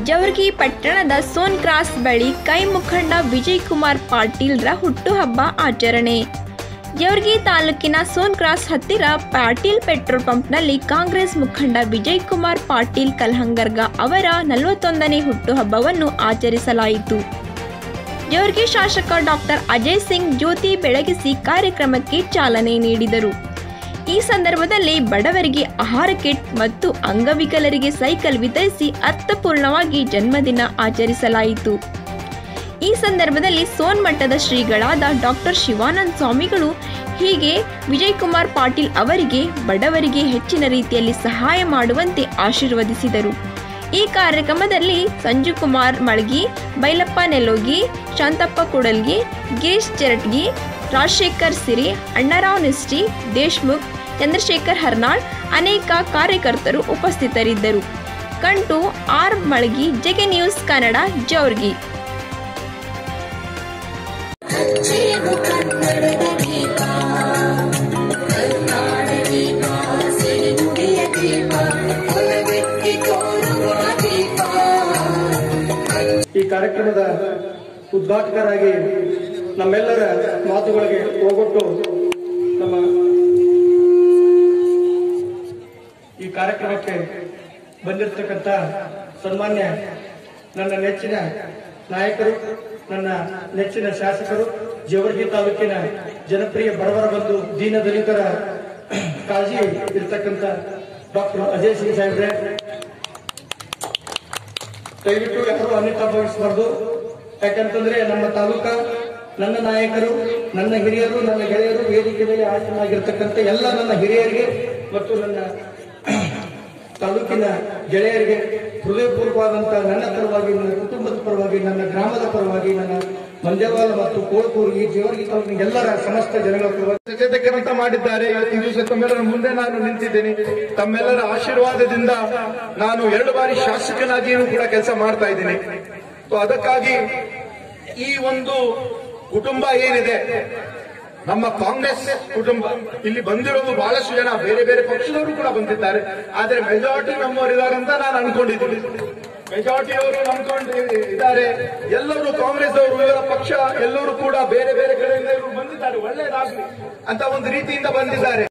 ಜವರ್ಗಿ ಪಟ್ಟಣದ ಸೋನ್ ಕ್ರಾಸ್ ಬಳಿ ಕೈ ಮುಖಂಡ ವಿಜಯ್ ಕುಮಾರ್ ಪಾಟೀಲ್ರ ಹುಟ್ಟುಹಬ್ಬ ಆಚರಣೆ ಜವರ್ಗಿ ತಾಲೂಕಿನ ಸೋನ್ ಕ್ರಾಸ್ ಹತ್ತಿರ ಪಾಟೀಲ್ ಪೆಟ್ರೋಲ್ ಪಂಪ್ನಲ್ಲಿ ಕಾಂಗ್ರೆಸ್ ಮುಖಂಡ ವಿಜಯ್ ಕುಮಾರ್ ಪಾಟೀಲ್ ಕಲ್ಹಂಗರ್ಗ ಅವರ ನಲವತ್ತೊಂದನೇ ಹುಟ್ಟುಹಬ್ಬವನ್ನು ಆಚರಿಸಲಾಯಿತು ಜವರ್ಗಿ ಶಾಸಕ ಡಾಕ್ಟರ್ ಅಜಯ್ ಸಿಂಗ್ ಜ್ಯೋತಿ ಬೆಳಗಿಸಿ ಕಾರ್ಯಕ್ರಮಕ್ಕೆ ಚಾಲನೆ ನೀಡಿದರು ಈ ಸಂದರ್ಭದಲ್ಲಿ ಬಡವರಿಗೆ ಆಹಾರ ಕಿಟ್ ಮತ್ತು ಅಂಗವಿಕಲರಿಗೆ ಸೈಕಲ್ ವಿತರಿಸಿ ಅರ್ಥಪೂರ್ಣವಾಗಿ ಜನ್ಮದಿನ ಆಚರಿಸಲಾಯಿತು ಈ ಸಂದರ್ಭದಲ್ಲಿ ಸೋನ್ಮಠದ ಶ್ರೀಗಳಾದ ಡಾಕ್ಟರ್ ಶಿವಾನಂದ ಸ್ವಾಮಿಗಳು ಹೀಗೆ ವಿಜಯ್ ಕುಮಾರ್ ಪಾಟೀಲ್ ಅವರಿಗೆ ಬಡವರಿಗೆ ಹೆಚ್ಚಿನ ರೀತಿಯಲ್ಲಿ ಸಹಾಯ ಮಾಡುವಂತೆ ಆಶೀರ್ವದಿಸಿದರು ಈ ಕಾರ್ಯಕ್ರಮದಲ್ಲಿ ಸಂಜು ಕುಮಾರ್ ಮಳ್ಗಿ ಬೈಲಪ್ಪ ನೆಲೋಗಿ ಶಾಂತಪ್ಪ ಕುಡಲ್ಗಿ ಗಿರೀಶ್ ಚೆರಟ್ಗಿ ರಾಜಶೇಖರ್ ಸಿರಿ ಅಣ್ಣರಾವ್ ನಿಸ್ಟಿ ದೇಶ್ಮುಖ್ ಚಂದ್ರಶೇಖರ್ ಹರ್ನಾಳ್ ಅನೇಕ ಕಾರ್ಯಕರ್ತರು ಉಪಸ್ಥಿತರಿದ್ದರು ಕಂಟು ಆರ್ ಮಳ್ಗಿ ಜೆಗೆ ನ್ಯೂಸ್ ಕನ್ನಡ ಜೌರ್ಗಿ ಜೀವ ಕನ್ನಡದ ದೀಪ ಕರ್ನಾಡ ದೀಪ ಸಿರಿನುಡಿಯ ದೀಪ ಹೊಲವೆತ್ತಿ ತೋರುವ ದೀಪ ಈ ಕಾರ್ಯಕ್ರಮದ ಉದ್ಘಾಟಕರಾಗಿ ನಮ್ಮೆಲ್ಲರ ಮಾತುಗಳಿಗೆ ಹೋಗೊಟ್ಟು ನಮ್ಮ ಈ ಕಾರ್ಯಕ್ರಮಕ್ಕೆ ಬಂದಿರತಕ್ಕಂಥ ಸನ್ಮಾನ್ಯ ನನ್ನ ನೆಚ್ಚಿನ ನಾಯಕರು ನನ್ನ ನೆಚ್ಚಿನ ಶಾಸಕರು ಜೇವರ್ಗಿ ತಾಲೂಕಿನ ಜನಪ್ರಿಯ ಬಡವರ ಬಂಧು ದೀನ ದಲಿತರ ಕಾಳಜಿ ಇರ್ತಕ್ಕಂಥ ಡಾಕ್ಟರ್ ಅಜಯ್ ಸಿಂಗ್ ಸಾಹೇಬ್ರೆ ದಯವಿಟ್ಟು ಯಾರು ಅನ್ಯತಾ ಭಾವಿಸಬಾರ್ದು ಯಾಕಂತಂದ್ರೆ ನಮ್ಮ ತಾಲೂಕ ನನ್ನ ನಾಯಕರು ನನ್ನ ಹಿರಿಯರು ನನ್ನ ಗೆಳೆಯರು ವೇದಿಕೆ ಮೇಲೆ ಆಸನಾಗಿರ್ತಕ್ಕಂಥ ಎಲ್ಲ ನನ್ನ ಹಿರಿಯರಿಗೆ ಮತ್ತು ನನ್ನ ತಾಲೂಕಿನ ಗೆಳೆಯರಿಗೆ ಹೃದಯಪೂರ್ವಕವಾದಂತಹ ನನ್ನ ಪರವಾಗಿ ನನ್ನ ಕುಟುಂಬದ ಪರವಾಗಿ ನನ್ನ ಗ್ರಾಮದ ಪರವಾಗಿ ನನ್ನ ಮಂಜವಾಲ ಮತ್ತು ಕೋಳ್ಕೂರು ಈ ಜೇವರ್ಗಿ ತಾಲೂಕಿನ ಎಲ್ಲರ ಸಮಸ್ತ ಜನಗಳ ಪರವಾಗಿ ಚೇತಕರಂತ ಮಾಡಿದ್ದಾರೆ ಇವತ್ತಿನ ದಿವಸ ತಮ್ಮೆಲ್ಲರ ಮುಂದೆ ನಾನು ನಿಂತಿದ್ದೇನೆ ತಮ್ಮೆಲ್ಲರ ಆಶೀರ್ವಾದದಿಂದ ನಾನು ಎರಡು ಬಾರಿ ಶಾಸಕನಾಗಿಯೂ ಕೂಡ ಕೆಲಸ ಮಾಡ್ತಾ ಇದ್ದೀನಿ ಸೊ ಅದಕ್ಕಾಗಿ ಈ ಒಂದು ಕುಟುಂಬ ಏನಿದೆ ನಮ್ಮ ಕಾಂಗ್ರೆಸ್ ಕುಟುಂಬ ಇಲ್ಲಿ ಬಂದಿರೋದು ಬಹಳಷ್ಟು ಜನ ಬೇರೆ ಬೇರೆ ಪಕ್ಷದವರು ಕೂಡ ಬಂದಿದ್ದಾರೆ ಆದ್ರೆ ಮೆಜಾರಿಟಿ ನಮ್ಮವರಿದ್ದಾರೆ ಅಂತ ನಾನು ಅನ್ಕೊಂಡಿದ್ದೀನಿ ಮೆಜಾರಿಟಿ ಅವರು ನಂಬ್ಕೊಂಡು ಇದ್ದಾರೆ ಎಲ್ಲರೂ ಕಾಂಗ್ರೆಸ್ ಅವರು ಇವರ ಪಕ್ಷ ಎಲ್ಲರೂ ಕೂಡ ಬೇರೆ ಬೇರೆ ಕಡೆಯಿಂದ ಇವರು ಬಂದಿದ್ದಾರೆ ಒಳ್ಳೆಯದಾಗಲಿ ಅಂತ ಒಂದು ರೀತಿಯಿಂದ ಬಂದಿದ್ದಾರೆ